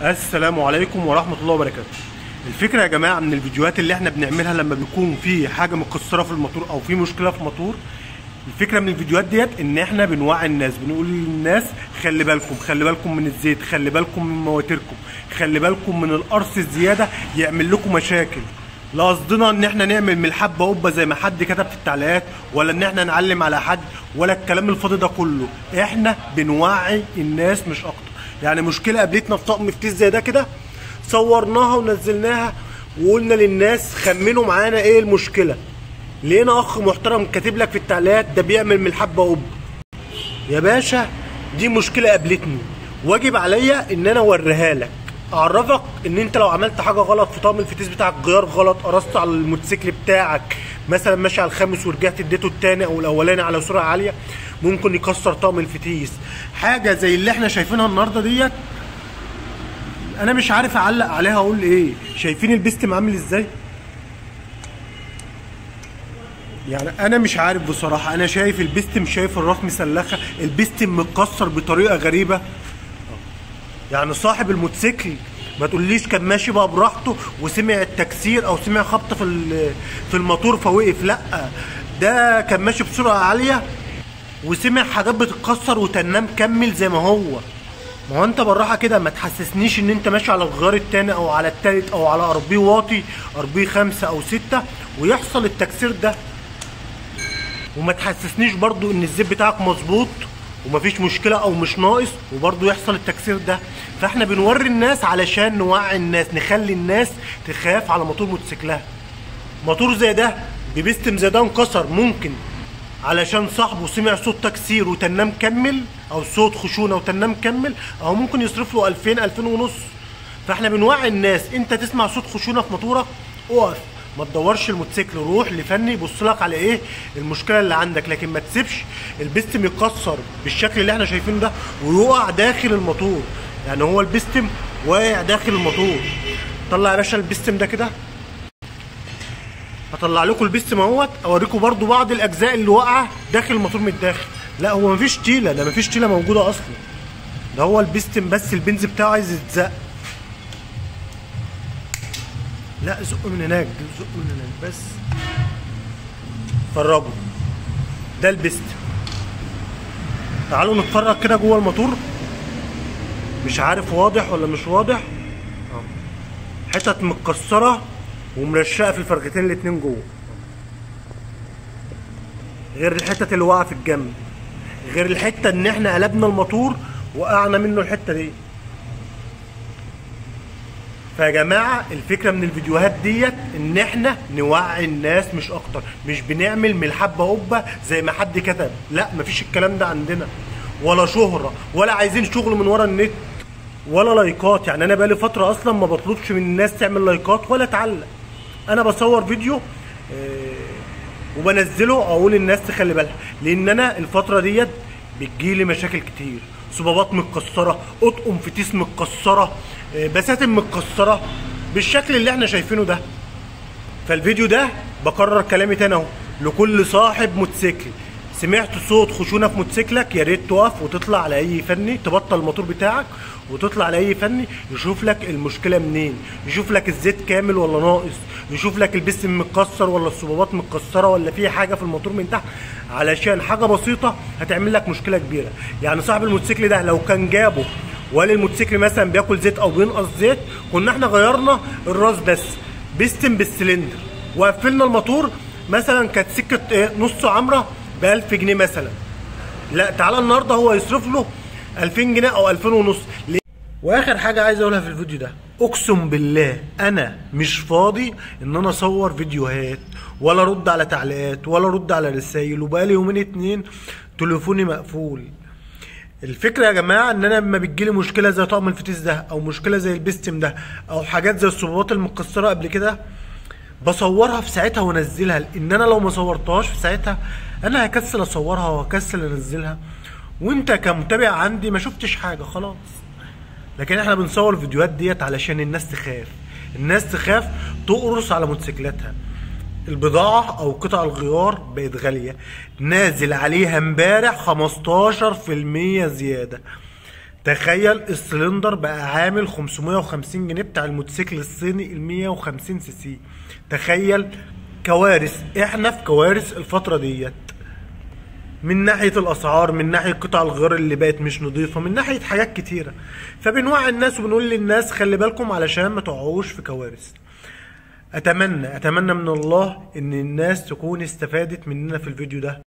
السلام عليكم ورحمة الله وبركاته الفكرة يا جماعة من الفيديوهات اللي احنا بنعملها لما بيكون في حاجة مكسرة في الموتور او في مشكلة في الموتور الفكرة من الفيديوهات ديت ان احنا بنوعي الناس بنقول للناس خلي بالكم خلي بالكم من الزيت خلي بالكم من مواتيركم خلي بالكم من القرص الزيادة يعمل لكم مشاكل لا قصدنا ان احنا نعمل من الحبة قبة زي ما حد كتب في التعليقات ولا ان احنا نعلم على حد ولا الكلام الفاضي ده كله احنا بنوعي الناس مش اكتر يعني مشكلة قابلتنا في طقم فتيس زي ده كده صورناها ونزلناها وقلنا للناس خمنوا معانا ايه المشكلة لقينا اخ محترم كاتب لك في التعليقات ده بيعمل من الحبة قبة يا باشا دي مشكلة قابلتني واجب عليا ان انا اوريها لك اعرفك ان انت لو عملت حاجه غلط في طقم الفتيس بتاعك غيار غلط قرصت على الموتوسيكل بتاعك مثلا ماشي على الخامس ورجعت اديته التاني او الاولاني على سرعه عاليه ممكن يكسر طقم الفتيس حاجه زي اللي احنا شايفينها النهارده ديت انا مش عارف اعلق عليها اقول ايه شايفين البستم عامل ازاي يعني انا مش عارف بصراحه انا شايف البستم شايف الراس مسلخه البستم متكسر بطريقه غريبه يعني صاحب الموتوسيكل ما تقوليش كان ماشي بقى براحته وسمع التكسير او سمع خبط في ال- في الموتور فوقف لا ده كان ماشي بسرعه عاليه وسمع حاجات بتتكسر وتناه مكمل زي ما هو ما هو انت بالراحه كده ما تحسسنيش ان انت ماشي على الغيار التاني او على التالت او على اربيه واطي اربيه خمسه او سته ويحصل التكسير ده وما تحسسنيش برضو ان الزيت بتاعك مظبوط ومفيش مشكله او مش ناقص وبرضو يحصل التكسير ده فاحنا بنوري الناس علشان نوعي الناس نخلي الناس تخاف على موتور موتوسيكلها موتور زي ده ببستم زي ده انكسر ممكن علشان صاحبه سمع صوت تكسير وتناه مكمل او صوت خشونه وتناه مكمل او ممكن يصرف له 2000 2000 ونص فاحنا بنوعي الناس انت تسمع صوت خشونه في موتورك اقف ما تدورش الموتوسيكل روح لفني يبص لك على ايه المشكله اللي عندك لكن ما تسيبش البستم يتكسر بالشكل اللي احنا شايفينه ده ويقع داخل الموتور يعني هو البستم واقع داخل الموتور طلع يا باشا البستم ده كده هطلع لكم البستم اهوت اوريكم برضو بعض الاجزاء اللي واقعه داخل الموتور من الداخل لا هو مفيش تيله ده مفيش تيله موجوده اصلا ده هو البستم بس البنز بتاعه عايز يتزق لا زق من هناك زق من هناك بس فرجوا ده البستم تعالوا نتفرج كده جوه الموتور مش عارف واضح ولا مش واضح أهو. حتت متكسره ومرشقه في الفرختين الاتنين جوه غير الحتت اللي واقعه في الجنب غير الحته ان احنا قلبنا الموتور وقعنا منه الحته دي فيا جماعه الفكره من الفيديوهات ديت ان احنا نوعي الناس مش اكتر مش بنعمل من الحبه قبه زي ما حد كتب لا مفيش الكلام ده عندنا ولا شهره ولا عايزين شغل من ورا النت ولا لايكات يعني انا بقالي فتره اصلا ما بطلبش من الناس تعمل لايكات ولا تعلق انا بصور فيديو آه، وبنزله اقول الناس تخلي بالها لان انا الفتره ديت بتجيلي مشاكل كتير صبابات متكسره اطقم فتيس متكسره آه، بساتم متكسره بالشكل اللي احنا شايفينه ده فالفيديو ده بكرر كلامي تاني اهو لكل صاحب موتوسيكل سمعت صوت خشونه في موتوسيكلك يا ريت تقف وتطلع على اي فني تبطل الموتور بتاعك وتطلع على اي فني يشوف لك المشكله منين يشوف لك الزيت كامل ولا ناقص يشوف لك البستم متكسر ولا الصبابات متكسره ولا في حاجه في الموتور من تحت علشان حاجه بسيطه هتعمل لك مشكله كبيره يعني صاحب الموتوسيكل ده لو كان جابه ولا الموتوسيكل مثلا بياكل زيت او بينقص زيت كنا احنا غيرنا الراس بس بستم بالسلندر وقفلنا الموتور مثلا كانت سكه إيه، نص عمره ب 1000 جنيه مثلا لا تعالى النهارده هو يصرف له 2000 جنيه او 2000 ونص ليه؟ واخر حاجه عايز اقولها في الفيديو ده اقسم بالله انا مش فاضي ان انا اصور فيديوهات ولا ارد على تعليقات ولا ارد على رسايل وبقالي يومين اتنين تليفوني مقفول الفكره يا جماعه ان انا لما بتجيلي مشكله زي طقم الفتيس ده او مشكله زي البستم ده او حاجات زي الصبابات المتكسره قبل كده بصورها في ساعتها وانزلها لان انا لو ما صورتهاش في ساعتها انا هكسل اصورها وهكسل انزلها وانت كمتابع عندي ما شفتش حاجه خلاص لكن احنا بنصور الفيديوهات ديت علشان الناس تخاف الناس تخاف تقرص على موتوسيكلاتها البضاعة أو قطع الغيار بقت غالية نازل عليها امبارح 15% زيادة تخيل السلندر بقى عامل 550 جنيه بتاع الموتوسيكل الصيني ال 150 سي سي تخيل كوارث احنا في كوارث الفترة ديت من ناحية الأسعار من ناحية قطع الغيار اللي بقت مش نظيفة من ناحية حاجات كتيرة فبنوعي الناس وبنقول للناس خلي بالكم علشان ما تقعوش في كوارث أتمنى أتمنى من الله إن الناس تكون استفادت مننا في الفيديو ده